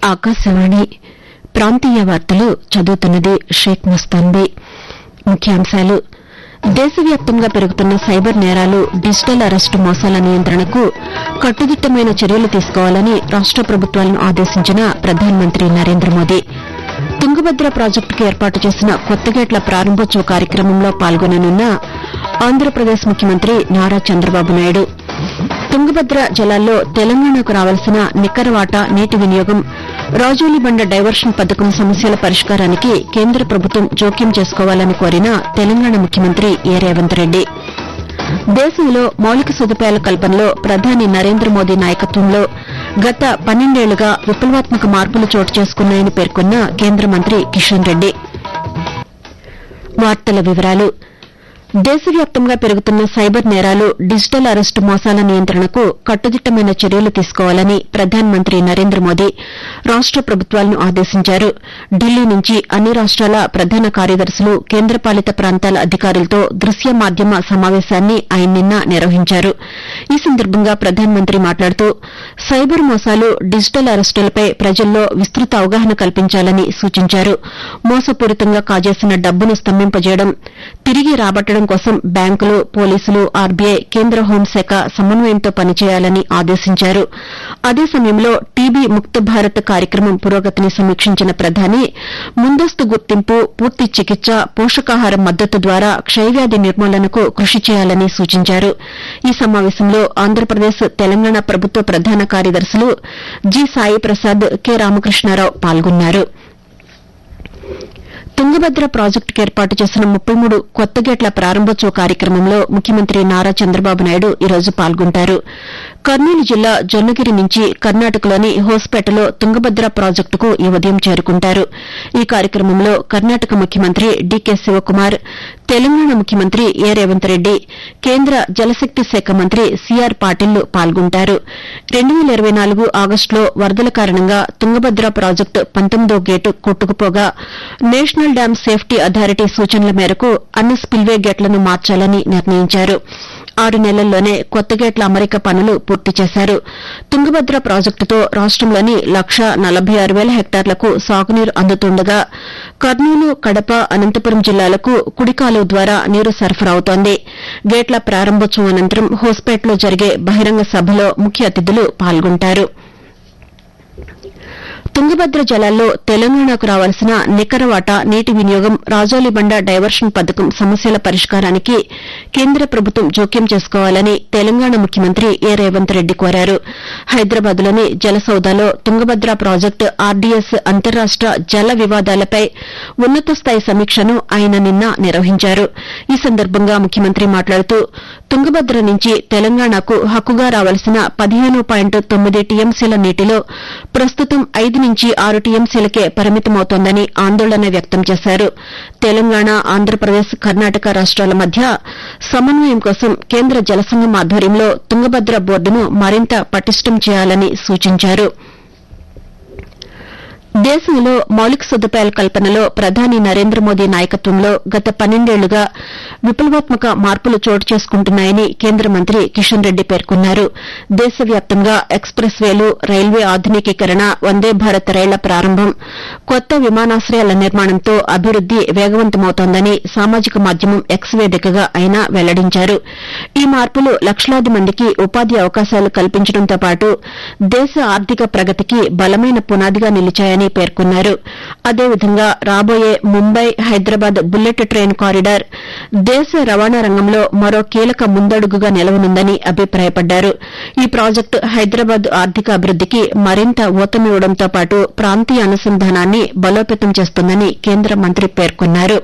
ఆకాశవాణి ప్రాంతీయ వార్తలు చదువుతున్నది షేక్ ముస్తాన్బీ ముఖ్యాంశాలు దేశవ్యాప్తంగా పెరుగుతున్న సైబర్ నేరాలు డిజిటల్ అరెస్టు మోసాల నియంత్రణకు కట్టుదిట్టమైన చర్యలు తీసుకోవాలని రాష్ట ప్రభుత్వాలను ఆదేశించిన ప్రధానమంత్రి నరేంద్ర మోదీ తుంగభద్ర ప్రాజెక్టుకు ఏర్పాటు చేసిన కొత్తగేట్ల ప్రారంభోత్సవ కార్యక్రమంలో పాల్గొననున్న ఆంధ్రప్రదేశ్ ముఖ్యమంత్రి నారా చంద్రబాబు నాయుడు తుంగభద్ర జలాల్లో తెలంగాణకు రావాల్సిన నికర వాటా నీటి వినియోగం రాజోలిబండ డైవర్షన్ పథకం సమస్యల పరిష్కారానికి కేంద్ర ప్రభుత్వం జోక్యం చేసుకోవాలని కోరిన తెలంగాణ ముఖ్యమంత్రి ఏ రేవంత్ రెడ్డి దేశంలో మౌలిక సదుపాయాల కల్పనలో ప్రధాని నరేంద్ర మోదీ నాయకత్వంలో గత పన్నెండేళ్లుగా విప్లవాత్మక మార్పులు చోటు చేసుకున్నాయని పేర్కొన్న కేంద్ర మంత్రి కిషన్ రెడ్డి వార్తల వివరాలు దేశవ్యాప్తంగా పెరుగుతున్న సైబర్ నేరాలు డిజిటల్ అరెస్టు మోసాల నియంత్రణకు కట్టుదిట్టమైన చర్యలు తీసుకోవాలని ప్రధానమంత్రి నరేంద్ర మోదీ రాష్ట ప్రభుత్వాలను ఆదేశించారు ఢిల్లీ నుంచి అన్ని రాష్టాల ప్రధాన కార్యదర్శులు కేంద్రపాలిత ప్రాంతాల అధికారులతో దృశ్య మాధ్యమ సమావేశాన్ని ఆయన నిన్న నిర్వహించారు ఈ సందర్భంగా ప్రధానమంత్రి మాట్లాడుతూ సైబర్ మోసాలు డిజిటల్ అరెస్టులపై ప్రజల్లో విస్తృత అవగాహన కల్పించాలని సూచించారు మోసపూరితంగా కాజేసిన డబ్బును స్తంభింపజేయడం తిరిగి రాబట్టడం కోసం బ్యాంకులు పోలీసులు ఆర్బీఐ కేంద్ర హోంశాఖ సమన్వయంతో పనిచేయాలని ఆదేశించారు అదే సమయంలో టీబీ ముక్త భారత్ కార్యక్రమం పురోగతిని సమీక్షించిన ప్రధాని ముందస్తు గుర్తింపు పూర్తి చికిత్స పోషకాహార మద్దతు ద్వారా క్షయవ్యాధి నిర్మూలనకు కృషి చేయాలని సూచించారు ఈ సమావేశంలో ఆంధ్రప్రదేశ్ తెలంగాణ ప్రభుత్వ ప్రధాన కార్యదర్శులు జి సాయి ప్రసాద్ కె రామకృష్ణారావు పాల్గొన్నారు తుంగభద్ర ప్రాజెక్టుకు ఏర్పాటు చేసిన ముప్పై మూడు కొత్త గేట్ల ప్రారంభోత్సవ కార్యక్రమంలో ముఖ్యమంత్రి నారా చంద్రబాబు నాయుడు ఈ రోజు పాల్గొంటారు కర్నూలు జిల్లా జొన్నగిరి నుంచి కర్ణాటకలోని హోస్పేటలో తుంగభద్ర ప్రాజెక్టుకు ఈ ఉదయం చేరుకుంటారు ఈ కార్యక్రమంలో కర్ణాటక ముఖ్యమంత్రి డీకే శివకుమార్ తెలంగాణ ముఖ్యమంత్రి ఏ రేవంత్ రెడ్డి కేంద్ర జలశక్తి శాఖ మంత్రి సీఆర్ పాటిల్ పాల్గొంటారు రెండు వేల ఇరవై నాలుగు ఆగస్టులో వరదల కారణంగా తుంగభద్ర ప్రాజెక్టు పంతొమ్మిదో గేటు కొట్టుకుపోగా నేషనల్ డ్యాం సేఫ్టీ అథారిటీ సూచనల మేరకు అన్ని స్పిల్వే గేట్లను మార్చాలని నిర్ణయించారు ఆరు నెలల్లోనే కొత్త గేట్ల అమరిక పనులు పూర్తి చేశారు తుంగభద్ర ప్రాజెక్టుతో రాష్టంలోని లక్ష నలభై ఆరు వేల హెక్టార్లకు సాగునీరు అందుతుండగా కర్నూలు కడప అనంతపురం జిల్లాలకు కుడికాలువ ద్వారా నీరు సరఫరా అవుతోంది గేట్ల ప్రారంభోత్సవం అనంతరం హోస్పేటలో జరిగే బహిరంగ సభలో ముఖ్య అతిథులు పాల్గొంటారు తుంగభద్ర జలాల్లో తెలంగాణకు రావాల్సిన నికర వాటా నీటి వినియోగం రాజోలిబండ డైవర్షన్ పథకం సమస్యల పరిష్కారానికి కేంద్ర ప్రభుత్వం జోక్యం చేసుకోవాలని తెలంగాణ ముఖ్యమంత్రి ఏ రేవంత్ రెడ్డి కోరారు హైదరాబాద్లోని జలసౌదాలో తుంగభద్ర ప్రాజెక్టు ఆర్డీఎస్ అంతర్రాష్ట జల వివాదాలపై ఉన్నత స్థాయి సమీక్షను ఆయన నిన్న నిర్వహించారు ఈ సందర్భంగా ముఖ్యమంత్రి మాట్లాడుతూ తుంగభద్ర నుంచి తెలంగాణకు హక్కుగా రావాల్సిన పదిహేను పాయింట్ తొమ్మిది టీఎంసీల నీటిలో ప్రస్తుతం ఐదు నుంచి ఆరు టీఎంసీలకే పరిమితమవుతోందని ఆందోళన వ్యక్తం చేశారు తెలంగాణ ఆంధ్రప్రదేశ్ కర్ణాటక రాష్ట్రాల మధ్య సమన్వయం కోసం కేంద్ర జలసంఘం ఆధ్వర్యంలో తుంగభద్ర బోర్డును మరింత పటిష్టం చేయాలని సూచించారు దేశంలో మౌలిక సదుపాయాల కల్పనలో ప్రధాని నరేంద్ర మోదీ నాయకత్వంలో గత పన్నెండేళ్లుగా విప్లవాత్మక మార్పులు చోటు చేసుకుంటున్నాయని కేంద్ర మంత్రి కిషన్ రెడ్డి పేర్కొన్నారు దేశవ్యాప్తంగా ఎక్స్ప్రెస్ వేలు రైల్వే ఆధునికీకరణ వందే భారత్ రైళ్ల ప్రారంభం కొత్త విమానాశ్రయాల నిర్మాణంతో అభివృద్ది వేగవంతమవుతోందని సామాజిక మాధ్యమం ఎక్స్ వేదికగా ఆయన వెల్లడించారు ఈ మార్పులు లక్షలాది మందికి ఉపాధి అవకాశాలు కల్పించడంతో పాటు దేశ ఆర్థిక ప్రగతికి బలమైన పునాదిగా నిలిచాయని పేర్కొన్నారు అదేవిధంగా రాబోయే Mumbai Hyderabad bullet train corridor దేశ రవాణా రంగంలో మరో కీలక ముందడుగుగా నిలవనుందని అభిప్రాయపడ్డారు ఈ ప్రాజెక్టు హైదరాబాద్ ఆర్థిక అభివృద్దికి మరింత ఊతమివ్వడంతో పాటు ప్రాంతీయ అనుసంధానాన్ని బలోపేతం చేస్తుందని కేంద్ర మంత్రి పేర్కొన్నారు